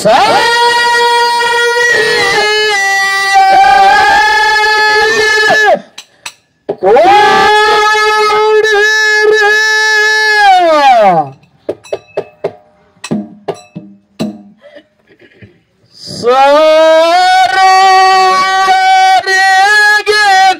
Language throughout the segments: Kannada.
ಸರಿಗೆ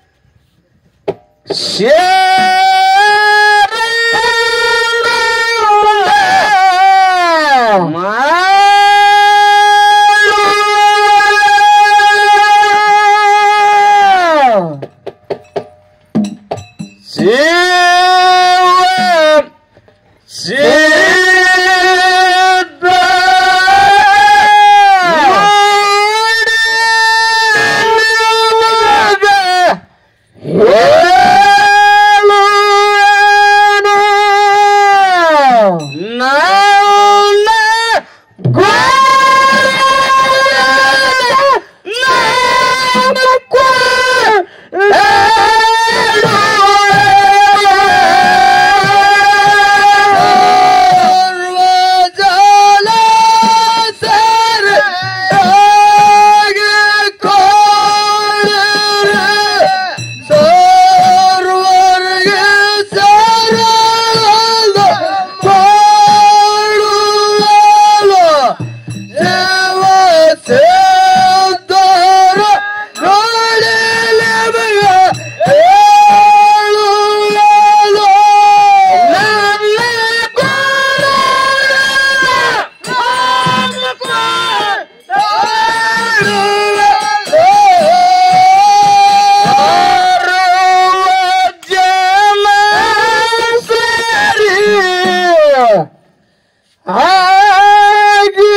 ಹಾಗೆ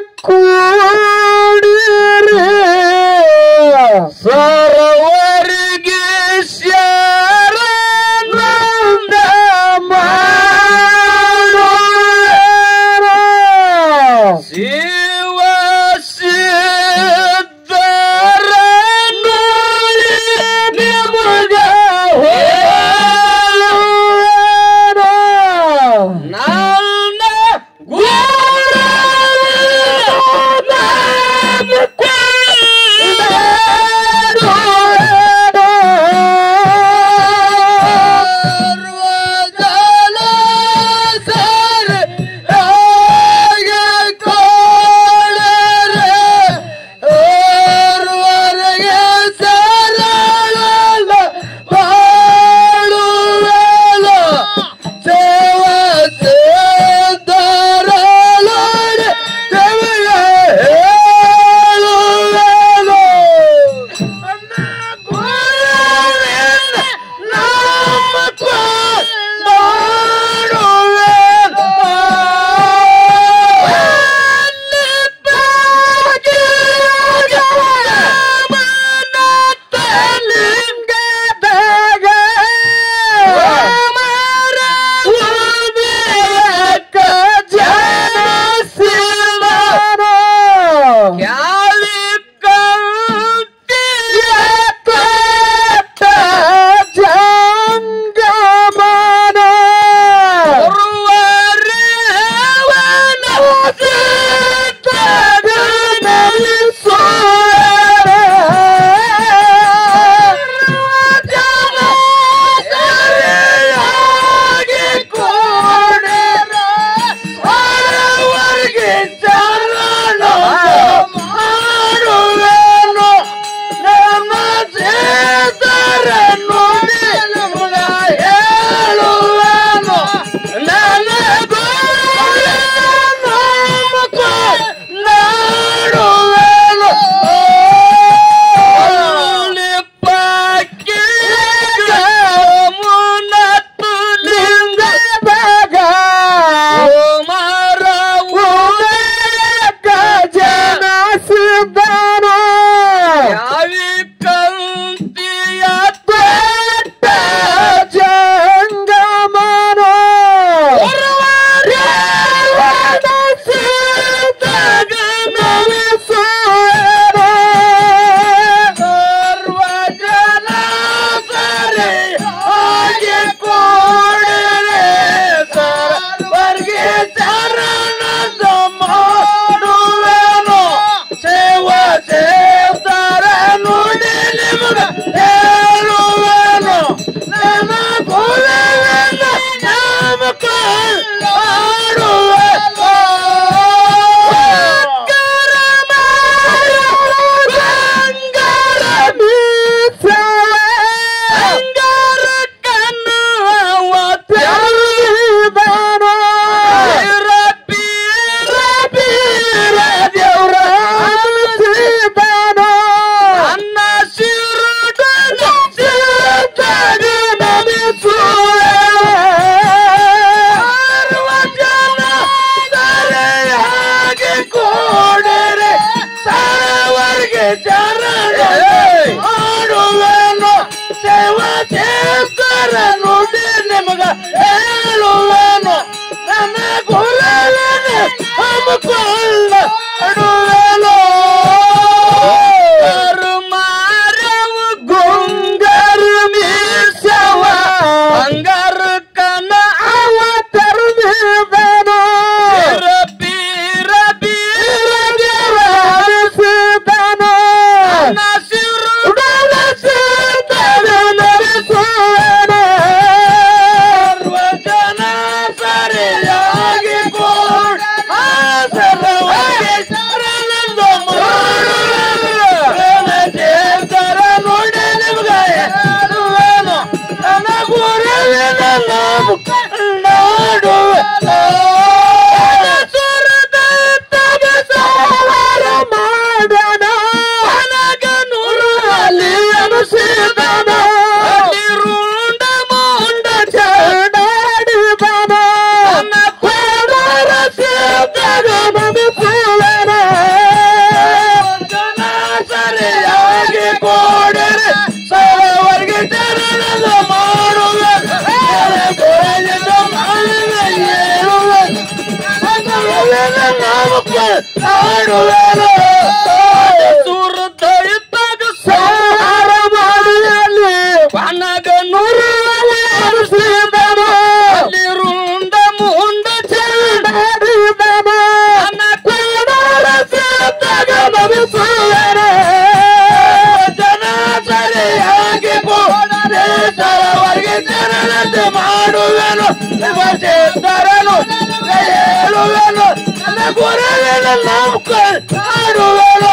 ಕೂಡಿರಿ ಸರ್ವರಿಗೆ ಶರಣಂದ ಮಾಡು ಶಿವ ಸಿದ್ಧರ ನಿಮಗ ನನ್ನ ಗುರು ಸೇತರ ನುಡಿ ನಿಮಗ ಹೇಳುವೆನು ನನ್ನ ಗುರುವಿನ ಹಮ್ಮಿಕೊಂಡ ಅಡುವೆನು ಮಾರವು ಗುಂಗರು ಮೀಸವ ಹಂಗಾರ ಕನ ಅವ ತರುವಿದನು ಬೀರ ಬೀರ ದೇವರಿಸಿದನು ನಸಿರುಡನ ಸಿದ್ದನು ನಡೆಸುವನು ಸರ್ವಜನ ಸರಿಯಾಗಿ ಕೂಡ ಆಸರವಾಗಿ ಶರಣೆಂದು ಮಾಡುವ ನೋಡಿ ನಿಮ್ಗೆ ಹೇಳುವೆನು ನನ್ನ ಗುರುವಿನ ನಾವು ಕಂಡಾಡುವೆ ಸುರದ ತಮಸಾರ ಮಾಡೋಣ ನನಗ ನೂರು ಅಲ್ಲಿ ಅನಿಸಿದನ ರುಂಡ ಮುಂಡ ಚಡಾಡಿದನ ನನ್ನ ಪಾದರ ಸಿದ್ಧಗ ನಮಿಸುವನ ಜನ ಸರಿಯಾಗಿ ಕೊಡರೆ ಸರವರ್ಗೆ ಚರಣದ ಮಾಡುವೆ ಕೊರಲಿದ ಮಾಡುವೆ ಏಳುವೆ ಆಡುವೆನು ಸುರದ ಇದ್ದಾಗ ಸಾರ ಮಾಡಿಯಲ್ಲಿ ಕನಗ ನೂರು ಅನಿಸಿದನು ಅಲ್ಲಿ ರುಂಡ ಮುಂಡ ಚಡಾಡಿದನ ನನ್ನ ಕೊಡರ ಸಿದ್ಧಗ ನಮಿಸುವನೆ ಜನ ಸರಿಯಾಗಿ ಕೊಡರೆ ಸರವರ್ಗೆ ಚರಣದ ಮಾಡುವೆನು ಶಿವಚೇತರನು ಹೇಳುವೆನು ನನ್ನ ಗುರುವಿನ ನಾವು ಕಾಡುವೆನು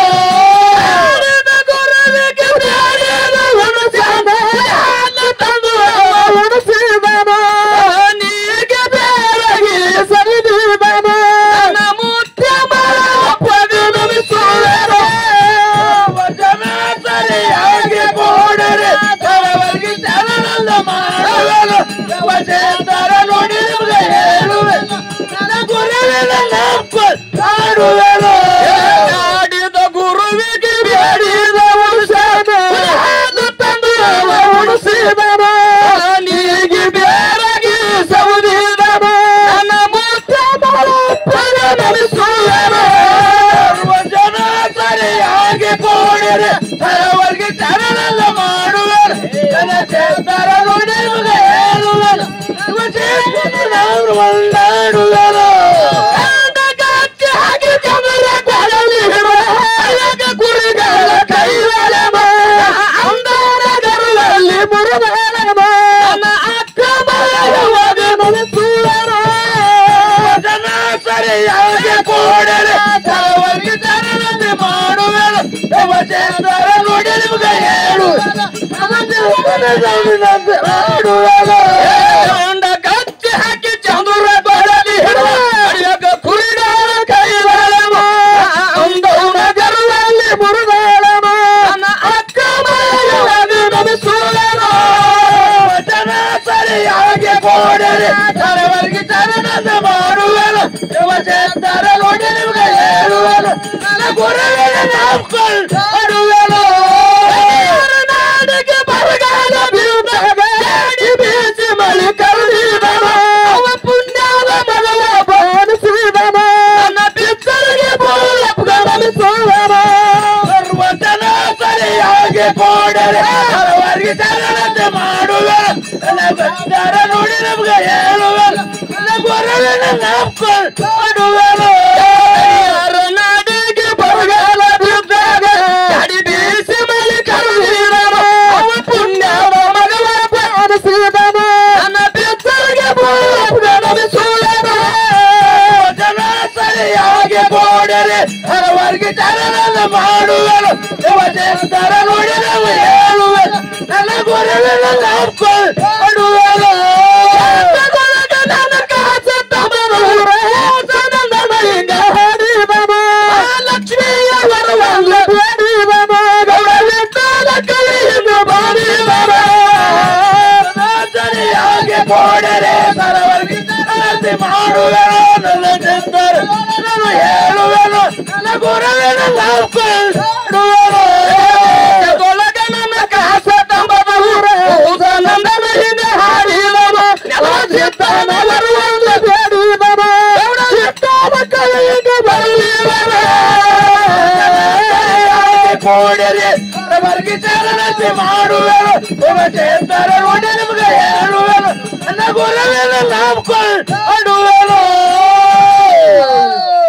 ಗುರುವಿಗೆ ಬ್ಯಾಡಿದ ಉಣಸಿದ ತಂದು ಉಣಸಿದನು ನೀಗೆ ಬೇರಗಿ ಸರಿದಿದನು ನನ್ನ ಮುತ್ಯ ಪದಿ ನಮಿಸುವೆನು ವಚನ ಸರಿಯಾಗಿ ಕೊಡರೆ ಸರವರ್ಗೆ ಚರಣದ ಮಾಡುವೆನು ಶಿವಚೇತರ ನೋಡಿ ನಿಮ್ಗೆ ಹೇಳುವೆನು ನನ್ನ ಗುರುವಿನ ನಾವು ಕಾಡುವೆನು ಆಡಿದ ಗುರುವಿಗೆ ಬೇಡಿದ ಉಳಿಸದ ತಂದು ಉಳಿಸಿದನ ನೀಗಿ ಬೇರಗಿ ಸೌದಿದನ ನನ್ನ ಮುತ್ತ ನಡೆಸುವನ ಜನ ಸರಿಯಾಗಿ ಕೊಡಿರೆ ಸರವರ್ಗೆ ಚರಣದ ಮಾಡುವರು ಜನ ಚೇತರ ನೋಡಿ ನಿಮಗೆ ಹೇಳುವನು ನಿಮ್ಮ ಚೇತನವರು ಒಂದಾಡುವರು ಹಾಗೆ ಚಮರ ಕೊಡಲಿ ಕುರಿಗಳ ಕೈಗಳ ಅಂದಾರ ಗರುಗಳಲ್ಲಿ ಮುರುಗಾಡಮ ಅಕ್ರಮವಾಗಿ ನಡೆಸುವರ ಜನ ಸರಿಯಾಗಿ ಕೊಡರೆ ಸರವಾಗಿ ಚರಣತೆ ಮಾಡುವರು ದೇವಚೇತರ ನೋಡಿ ನಿಮಗೆ ಹೇಳು ಮಾಡುವರು ಕಚ್ಚಿ ಹಾಕಿ ಚಂದ್ರ ಕೊಡಲಿ ಹಿಡಿಯಕ ಕುರಿಗಳ ಕೈಗಳಮ ಅಂದೌನ ಗರುವಲ್ಲಿ ಮುರುಗಾಳಮ ನನ್ನ ಅಕ್ರಮವಾಗಿ ನಮಿಸುವನು ಜನ ಸರಿಯಾಗಿ ಕೊಡರೆ ಸರವರ್ಗೆ ಚರಣದ ಮಾಡುವನು ಶಿವಚೇತರ ನೋಡಿ ನಿಮಗೆ ಹೇಳುವನು ನನ್ನ ಗುರುವಿನ ನಾಡ್ಕೊಳ್ಳುವನು ನಾಡಿಗೆ ಬರಗಾಲ ಬೀಳ್ದಾಗ ಗಾಡಿ ಬೀಸಿ ಮಳಿ ಕರುಳಿದನ ಅವ ಪುಣ್ಯದ ಮಗಳ ಬಾನಿಸಿದನ ನನ್ನ ಪಿಚ್ಚರಿಗೆ ಬೋಲಪ್ಗಳಿಸುವನ ಸರ್ವಜನ ಸರಿಯಾಗಿ ಕೊಡರೆ ಸರ್ವರಿಗೆ ಚರಣತೆ ಮಾಡುವನು ನನ್ನ ಭಕ್ತರ ನೋಡಿ ನಮ್ಗೆ ಹೇಳುವನು ನನ್ನ ಗುರುವಿನ ನಾಡ್ಕೊಳ್ಳುವನು ನಾಡಿಗೆ ಬರಗಾಲ ಬಿದ್ದಾಗ ಗಾಡಿ ಬೀಸಿ ಮಳಿ ಕರುಳಿದನ ಅವ ಪುಣ್ಯದ ಮಗಳ ಬಾನಿಸಿದನ ನನ್ನ ಪಿಚ್ಚರಿಗೆ ಬೋಲಪ್ಗಳಿಸುವನ ಜನ ಸರಿಯಾಗಿ ಕೊಡರೆ ಹಲವರಿಗೆ ಚರಣದ ಮಾಡುವನು ಶಿವಚೇತರ ನೋಡಿ ನಾವು ಹೇಳುವೆನು ನನ್ನ ಗುರುವಿನ ನಾಡ್ಕೊಳ್ಳುವನು ನನ್ನ ಕಾಸ ತಮನೂರ ಸನಂದನ ಹಿಂಗ ಹಾಡಿದನ ಲಕ್ಷ್ಮಿಯ ವರವಲ್ಲ ಬೇಡಿದನ ಗೌರವಿದ್ದಾಲ ಕಲಿಯಿಂದ ಬಾಡಿದನ ಸರಿಯಾಗಿ ಕೊಡರೆ ಸರವರ್ಗಿ ಚರಣತೆ ಮಾಡುವೆನು ನನ್ನ ಚಂದರ ನಾನು ಹೇಳುವೆನು ನನ್ನ ಗುರುವಿನ ನಾಡ್ಕೊಳ್ಳುವನು ನನ್ನ ಕಾಸ ತಂಬದ ಊರ ನಂದನ ಹಿಂದೆ ಕೂಡಿರಿ ವರ್ಗಿ ಚಾಲನತೆ ಮಾಡುವೆನು ಉಪಚೇತರ ನೋಡಿ ನಿಮ್ಗೆ ಹೇಳುವೆನು ನನ್ನ ಗುರುವೆಲ್ಲ ನಂಬ್ಕೊಂಡು